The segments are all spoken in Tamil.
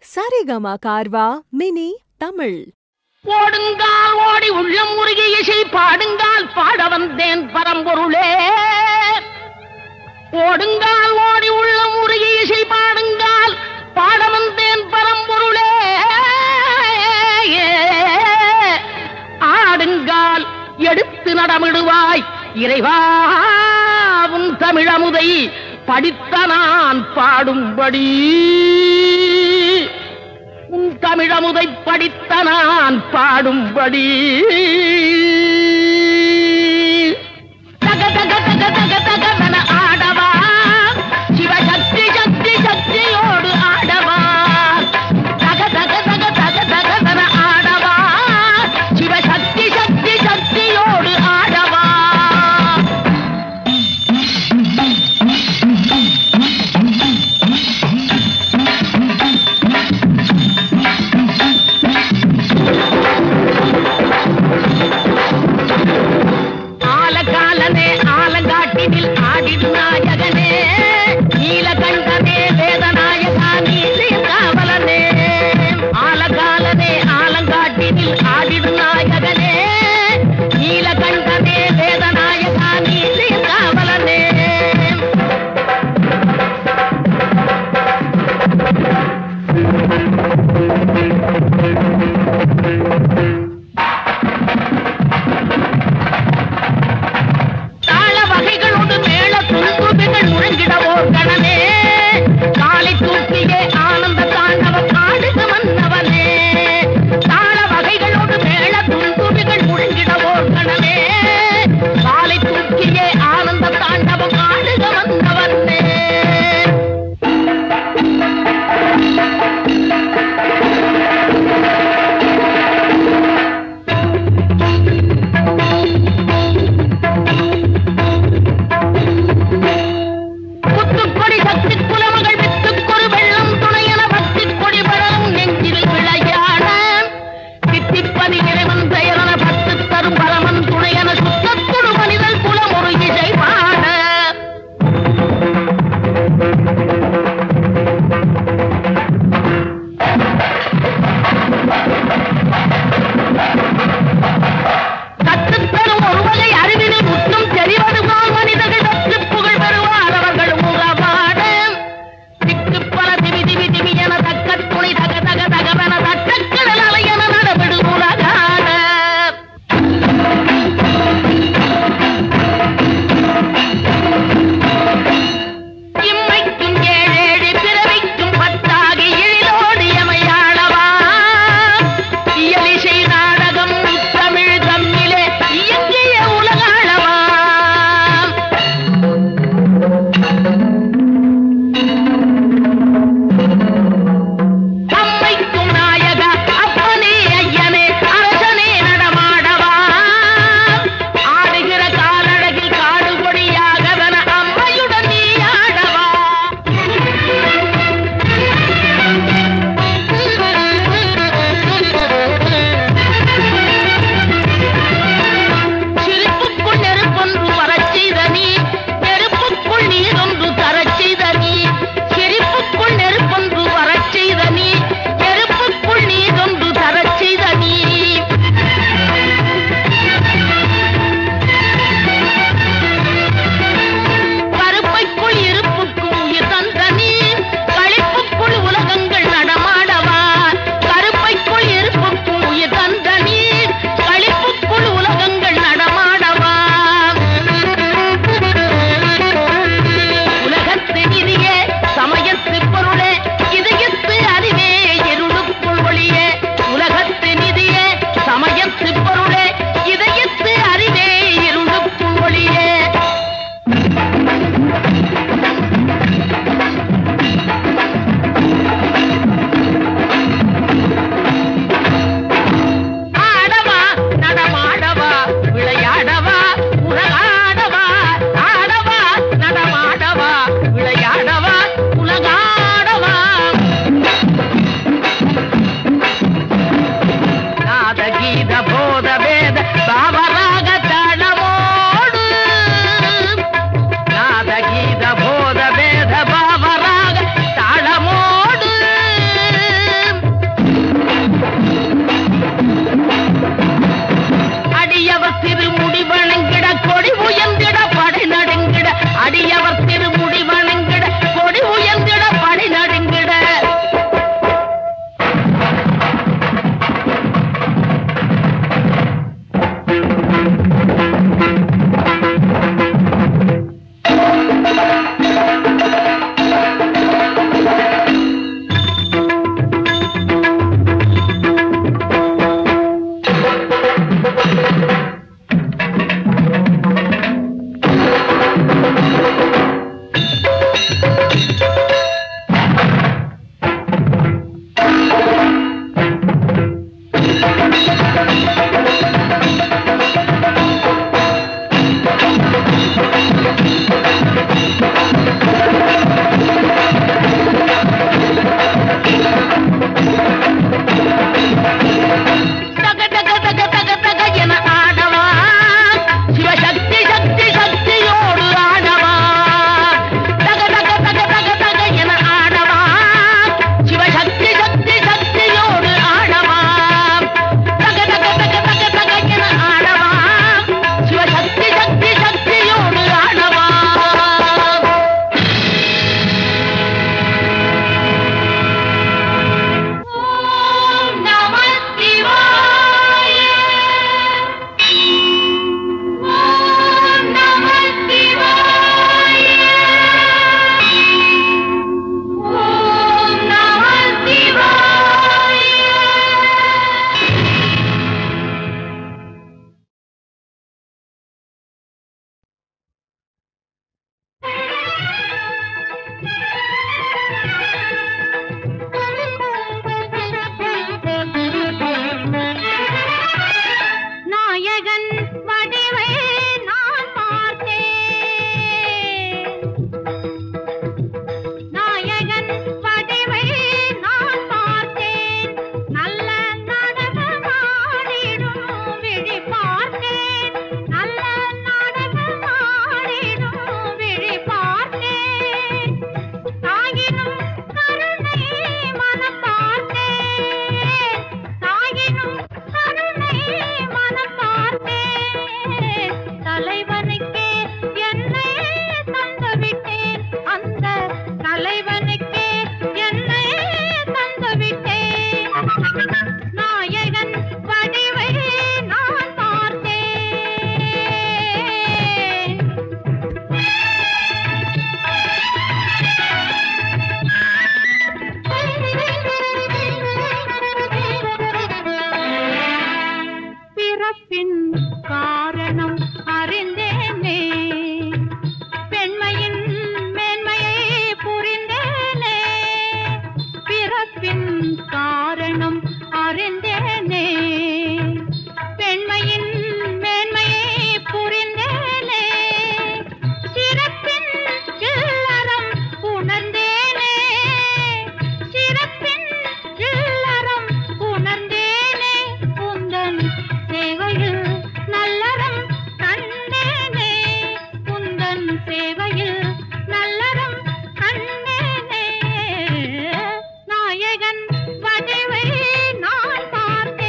சரிகமா கார்வா மினி தமிழ் ஓடுங்கால் ஓடி உள்ளம் முருகி இசை பாடுங்கால் பாட வந்தேன் பரம்பொருளே ஓடுங்கால் ஓடி உள்ளம் முருகி இசை பாடுங்கால் பாட வந்தேன் பரம்பொருளே ஆடுங்கால் எடுத்து நடமிடுவாய் இறைவா உன் தமிழமுதை படித்த நான் பாடும்படி உன் தமிழமுதை படித்த நான் பாடும்படி தக தக தக தக தகவென ஆடவா சிவசக்தி சக்தி சக்தியோடு ஆடவா தக தக தக தக தகவென ஆடவா சிவசக்தி சக்தி சக்தியோடு ஆடவா அறிந்தேனே பெண்மையின் மேன்மையை புரிந்தேனே சிறப்பின் இல்லறம் உணர்ந்தேனே சிறப்பின் இல்லறம் உணர்ந்தேனே உந்தன் சேவையில் நல்லறம் கண்டேனே உந்தன் சேவையில் நல்லறம் கண்டேனே நாயகன் வடிவை நான் பார்த்தேன்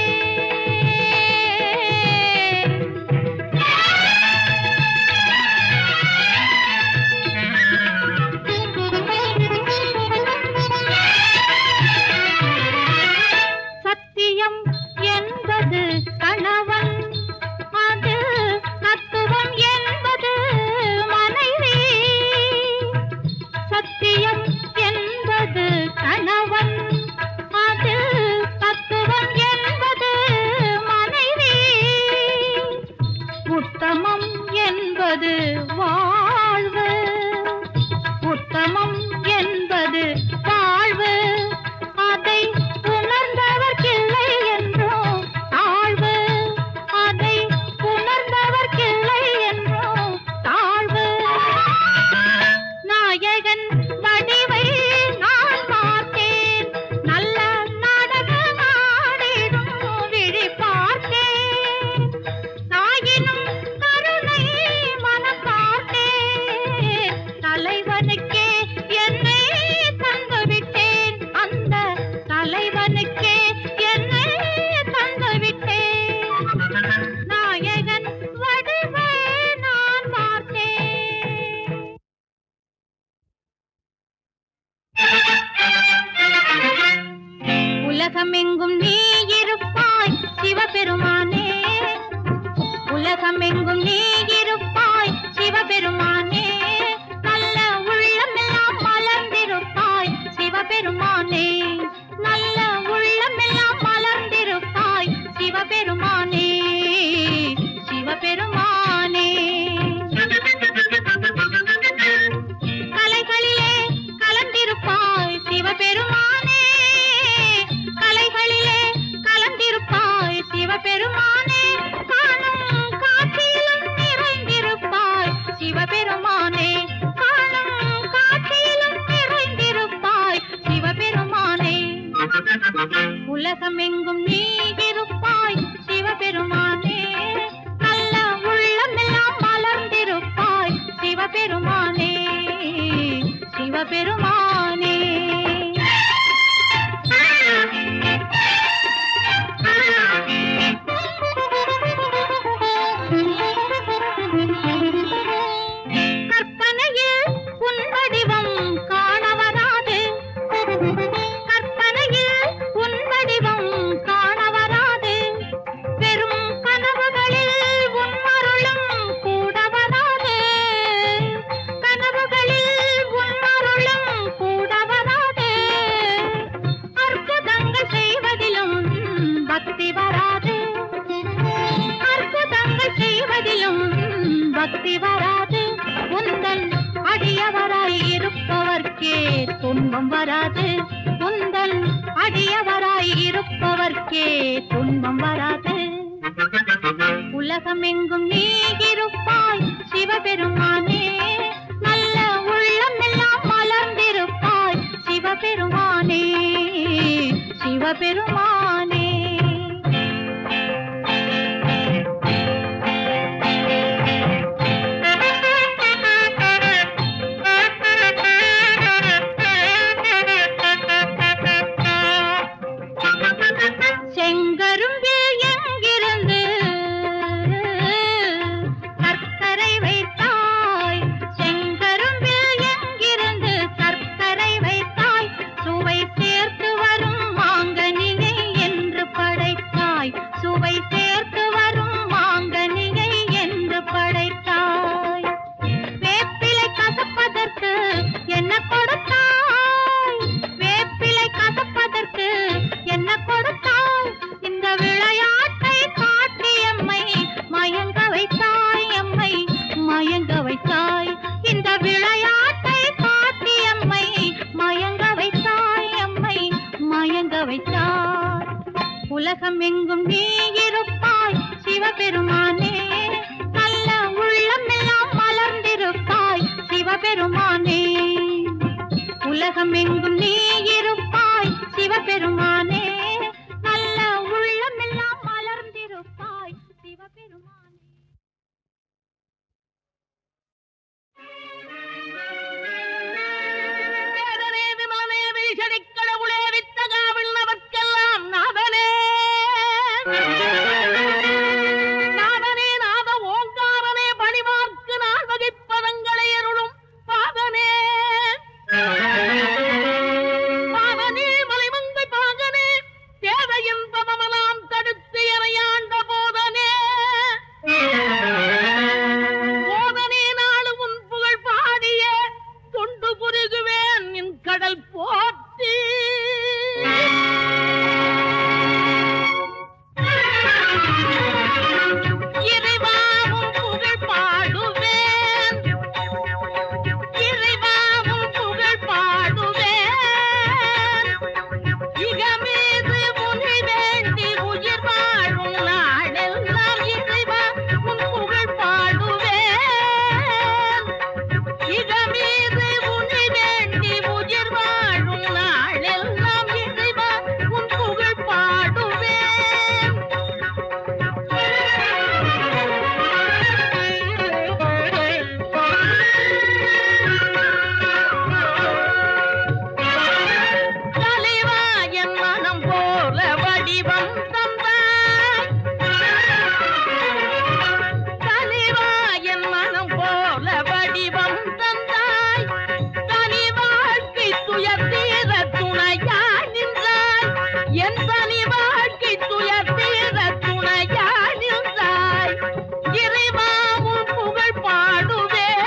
சத்தியம் என்பது கணவன் அது தத்துவம் என்பது மனைவி சத்தியம் என்பது கணவன் அது தத்துவம் என்பது மனைவி உத்தமம் என்பது வாழ்வு உத்தமம் என்பது வாழ்வு அதை உணர்ந்தவர்க்கில்லை என்றோ தாழ்வு அதை உணர்ந்தவர்க்கில்லை என்றோ தாழ்வு நாயகன் வடிவை நான் பார்த்தேன் நல்ல நாடக நாடிடும் விழி பார்த்தேன் தாயினும் கருணை மனம் பார்த்தேன் தலைவனுக்கே என்னை தந்து விட்டேன் அந்த தலைவனுக்கே என்னை தந்து விட்டேன் நாயகன் வடிவை நான் பார்த்தேன் உலகமெங்கும் நீ இருப்பாய் சிவபெருமானே உலகமெங்கும் நீ இருப்பாய் சிவபெருமானே நல்ல உள்ளமெல்லாம் மலர்ந்திருப்பாய் சிவபெருமானே நல்ல உள்ளமெல்லாம் மலர்ந்திருப்பாய் சிவபெருமானே சிவபெருமானே கலைகளிலே கலந்திருப்பாய் சிவபெருமானே கலைகளிலே கலந்திருப்பாய் சிவபெருமானே காணும் காட்சியிலும் நிறைந்திருப்பாய் சிவபெருமானே காணும் காட்சியிலும் நிறைந்திருப்பாய் சிவபெருமானே உலகமெங்கும் நீ இருப்பாய் சிவபெருமானே நல்ல உள்ளமெல்லாம் மலர்ந்திருப்பாய் சிவபெருமானே சிவபெருமானே கற்பனையில் உன் வடிவம் காண வராது கற்பனையில் உன் வடிவம் காண வராது வெறும் கனவுகளில் உன் அருளும் கூட வராது கனவுகளில் உன் அருளும் கூட வராது அற்புதங்கள் செய்வதிலும் பக்தி வராது அற்புதங்கள் செய்வதிலும் பக்தி வராது உந்தன் அடியவராய் இருப்பவர்க்கே துன்பம் வராது உந்தன் அடியவராய் இருப்பவர்க்கே துன்பம் வராது உலகமெங்கும் நீ இருப்பாய் சிவபெருமானே நல்ல உள்ளம் எல்லாம் மலர்ந்திருப்பாய் சிவபெருமானே சிவபெருமானே செங்கரும்பில் எங்கிருந்து சர்க்கரை வைத்தாய் செங்கரும்பில் எங்கிருந்து சர்க்கரை வைத்தாய் சுவை சேர்த்து வரும் மாங்கனியை என்று படைத்தாய் சுவை சேர்த்து வரும் மாங்கனியை என்று படைத்தாய் வேப்பிலை கசப்பதற்கு என்ன கொடுத்தாய் வேப்பிலை கசப்பதற்கு என்ன கொடுத்தாய் இந்த விளையாட்டை காட்டி எம்மை மயங்க வைத்தாய் எம்மை மயங்க வைத்தாய் இந்த விளையாட்டை காட்டி எம்மை மயங்க வைத்தாய் எம்மை மயங்க வைத்தாய் உலகம் எங்கும் நீ இருப்பாய் சிவபெருமானே நல்ல உள்ளம் எல்லாம் மலர்ந்திருப்பாய் சிவபெருமானே உலகம் எங்கும் நீ இருப்பாய் சிவபெருமானே நல்ல உள்ளம் எல்லாம் மலர்ந்திருப்பாய் சிவபெருமானே வேதனே விமலனே வீசடிக் கடவுளே வித்தகாவில் நமக்கெல்லாம் நாதனே நாதனே நாத ஓங்காரனே பணிமார்க்கு நாள் வகைப்பதங்களை அருளும் பாதனே பாதனே மலைமங்கை பாகனே தேவையின் பதமெல்லாம் தடுத்து இறையாண்ட போதனே போதனே நாடு உன் புகழ் பாடிய தொண்டு புரிகுவேன் நின் கடல் போற்றி இறைவாவும் புகழ் பாடுவேன் இறைவாவும் புகழ் பாடுவேன் இகமீது முனி வேண்டி உயிர் வாழும் நாடெல்லாம் இறைவா உன் புகழ் பாடுவேன் இகமீது முனி வேண்டி உயிர் வாழும் நாளெல்லாம் இறைவா உன் புகழ் பாடுவேன் தலைவா என் மனம் போல வடிவம் தந்தாய் தலைவா என் மனம் போல வடிவம் தந்தாய் தனி வாழ்க்கை துயர் தீர துணையாய் நின்றாய் என் தனி வாழ்க்கை துயர் தீர துணையாய் நின்றாய் இறைவாவும் புகழ் பாடுவேன்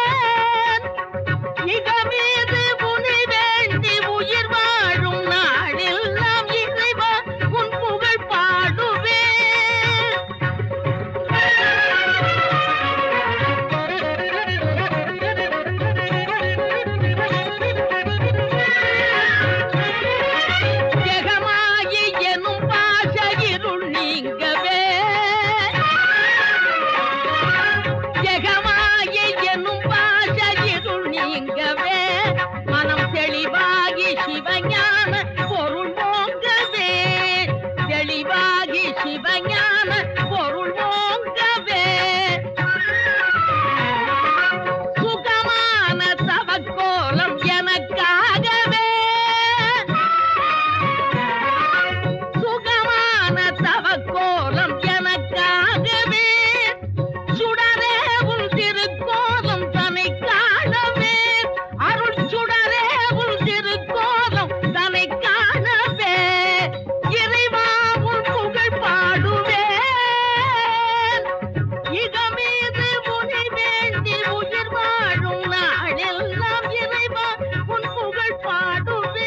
இகமீது முனி வேண்டி உயிர் வாழும் நாடெல்லாம் இறைவா உன் புகழ் பாடுவேன் ஜெகமாயி எனும் பாச இருள் நீங்கவே ஜெகமாயி எனும் பாச இருள் நீங்கவே மனம் தெளிவாகி சிவஞான பொருள் ஓங்கவே தெளிவாகி சிவஞான பொருள் ஓங்கவே சுகமான தவக்கோலம் எனக்காகவே சுகமான தவக்கோலம் எனக்காகவே சுடரே உன் திருக்கோலம் தன்னை காணவே அருள் சுடரே உன் திருக்கோலம் தன்னை காணவே இறைவா உன் புகழ் பாடுவேன் இகமீது முனி வேண்டி உயிர் வாழும் நாளெல்லாம் இறைவா உன் புகழ் பாடுவேன்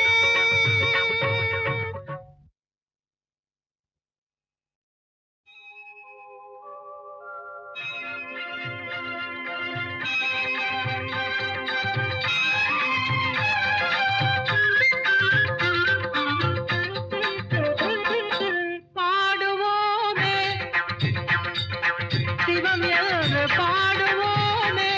பாடுவோமே சிவம் என்று பாடுவோமே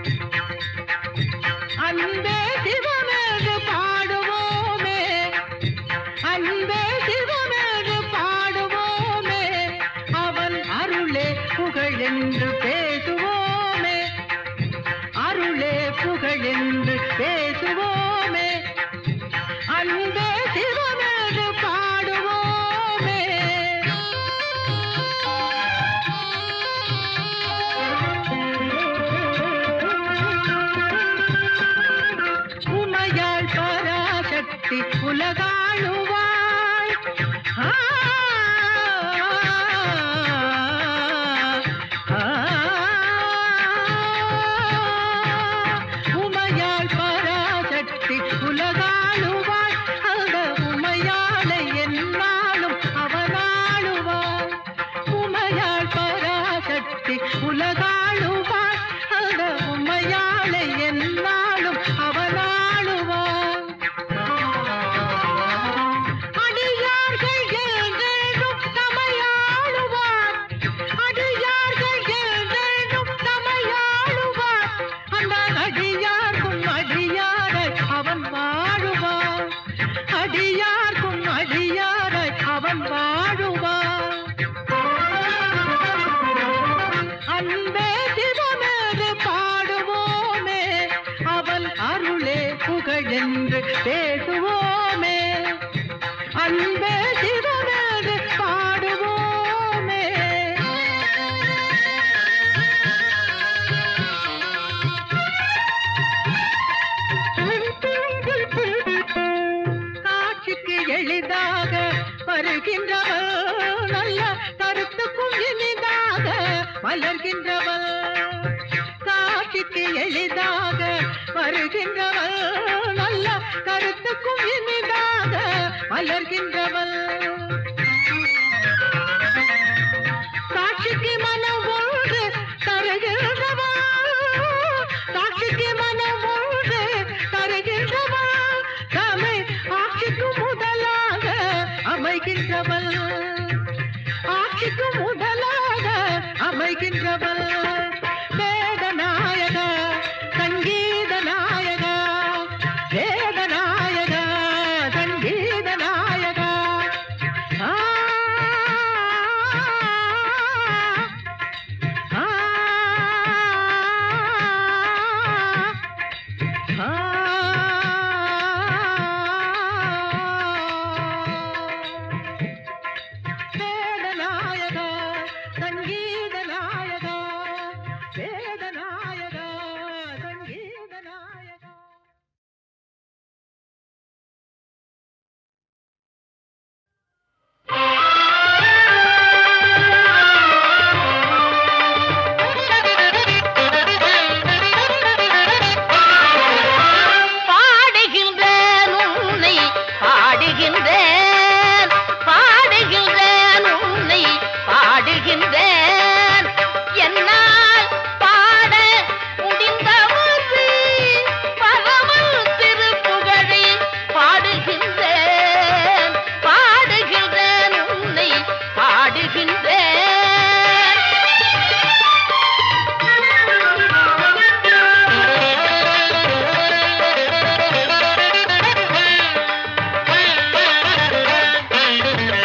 அன்பே சிவம் என்று பாடுவோமே அன்பே சிவம் என்று பாடுவோமே அவன் அருளே புகழ் என்று பேசுவோமே அருளே புகழ் என்று பேசுவோமே அன்பே சிவம் என்று பாடுவோமே உமையாள் பராசக்தி உலகாளுவாள் என்று பேசுவோமே அன்பே சிவனது பாடுவோமே காட்சிக்கு எளிதாக வருகின்றவள் நல்ல கருத்துக்கும் இனிதாக மலர்கின்றவள் காட்சிக்கு எளிதாக வருகின்றவள் நல்ல கருத்துக்கும் இனிதாக மலர்கின்றவள் சாட்சிக்கு மனம் ஒன்று தருகின்றவள் சாட்சிக்கு மனம் ஒன்று தருகின்றவள் தமை ஆட்சிக்கு முதலாக அமைகின்றவள் ஆட்சிக்கு முதலாக அமைகின்றவள் வேத நாயக சங்கீத நாயக வேத நாயக சங்கீத நாயக ஆ ஆ வேதநாயக சங்கீத நாயக வேதநாயக சங்கீத நாயக பாடுகின்றேன் உன்னை பாடுகின்றேன் பாடுகின்றேன் உன்னை பாடுகின்றேன் என்னால் பாட முடிந்தவது பரமல் திருப்புகழை பாடுகின்றேன் பாடுகின்றேன் உன்னை பாடுகின்றேன்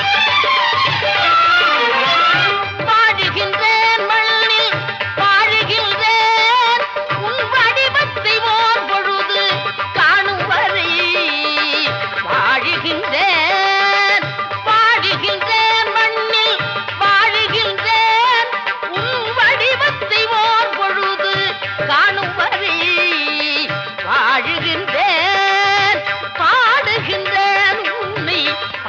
பாடுகின்றேன் மண்ணில் பாடுகின்றேன் உன் வடிவத்தை ஓர் பொழுது காணும் வரை வாழுகின்றேன் பாடுகின்றேன் மண்ணில் வாழுகின்றேன் உன் வடிவத்தை ஓர் பொழுது காணும் வரை வாழுகின்றேன் பாடுகின்றேன் உன்னை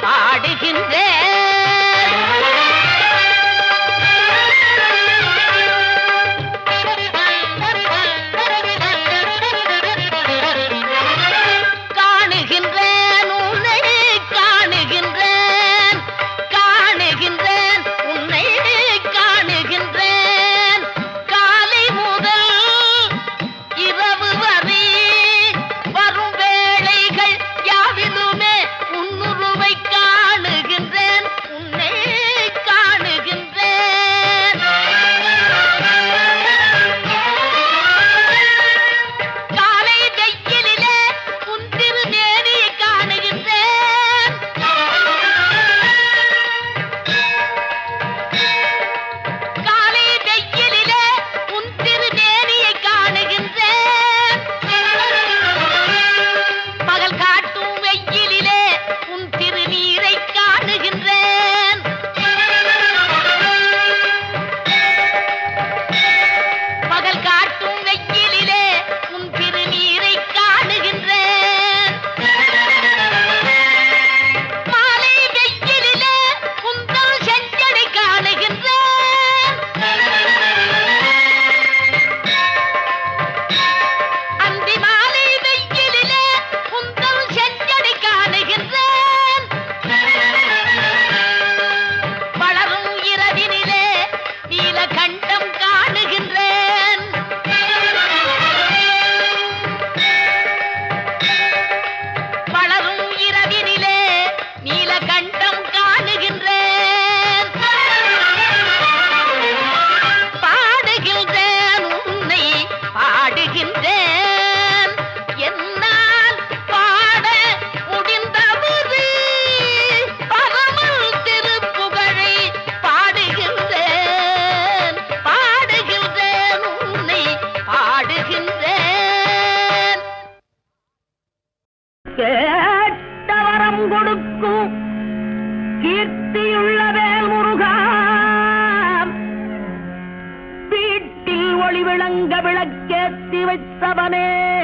பாடுகின்றேன் காணுகின்றேன் உன்னை காணுகின்றேன் காணுகின்றேன் உன்னை காணுகின்றேன் காலை முதல் இரவு வரை வரும் வேளைகள் யாவிலுமே உன்னுருவை காணுகின்றேன் வைத்தவனே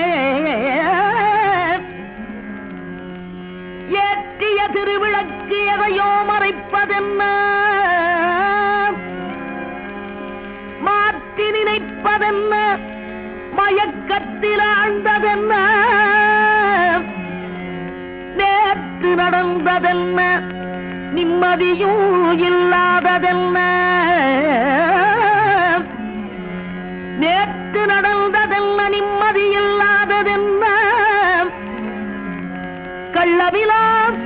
ஏற்றிய திருவிளக்கு எதையோ மறைப்பதென்ன மாற்றி நினைப்பதென்ன மயக்கத்தில் ஆழ்ந்ததென்ன நேற்று நடந்ததென்ன நிம்மதியும் இல்லாததென்ன நேற்று நடந்ததென்ன நிம்மதி இல்லாததென்ன கள்ளவிழா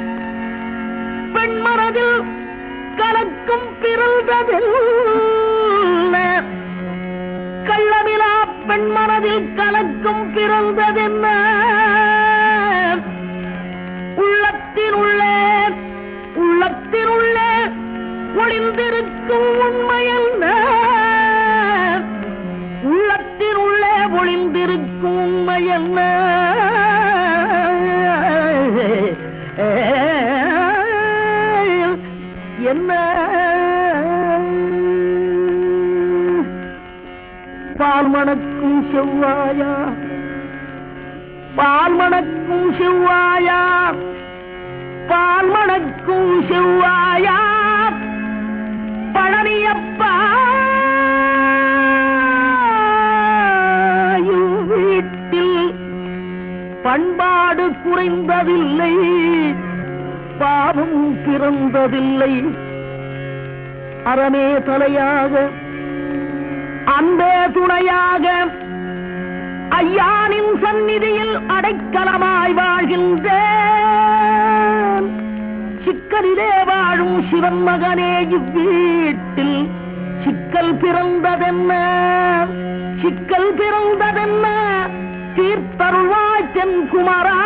பெண்மனதில் கலக்கும் பிறந்ததென்ன கள்ளவிழா பெண்மனதில் கலக்கும் பிறந்ததென்ன உள்ளத்தினுள்ளே உள்ளத்தினுள்ளே ஒளிந்திருக்கும் உண்மையல்ல உள்ளத்தினுள்ளே ஒளிந்திருக்கும் உண்மையல்ல என்ன பால் மணக்கும் செவ்வாயா பால் மணக்கும் செவ்வாயா பால் மணக்கும் செவ்வாயா பழனியப்பா இவ் வீட்டில் பண்பாடு குறைந்ததில்லை பாவம் பிறந்ததில்லை அறமே தலையாக அன்பே துணையாக ஐயானின் சந்நிதியில் அடைக்கலமாய் வாழ்கின்றேன் சிக்கலிலே வாழும் சிவன் மகனே இவ்வீட்டில் சிக்கல் பிறந்ததென்ன சிக்கல் பிறந்ததென்ன தீர்த்தருள்வாய் தென்குமரா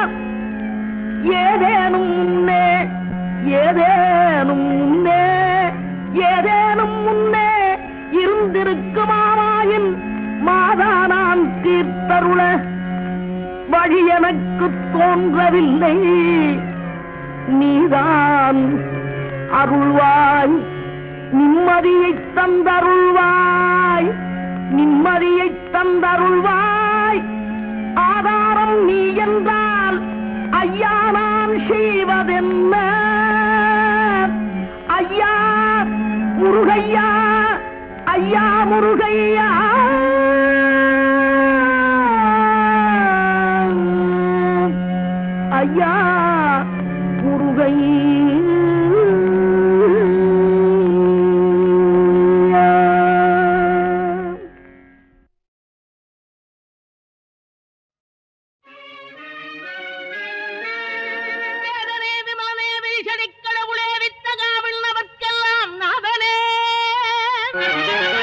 ஏதேனும் முன்னே ஏதேனும் முன்னே ஏதேனும் முன்னே இருந்திருக்குமாயின் மாதா நான் தீர்த்தருள வழி எனக்கு தோன்றவில்லை நீதான் அருள்வாய் நிம்மதியை தந்தருள்வாய் நிம்மதியை தந்தருள்வாய் ஆதாரம் நீ என்றால் ஐயா நான் செய்வதென்ன ஐயா முருகையா ஐயா முருகையா ஐயா முருகையா வேதனே விமலனே விழிசடைக் கடவுளே வித்தகாவில் நமக்கெல்லாம் நாதனே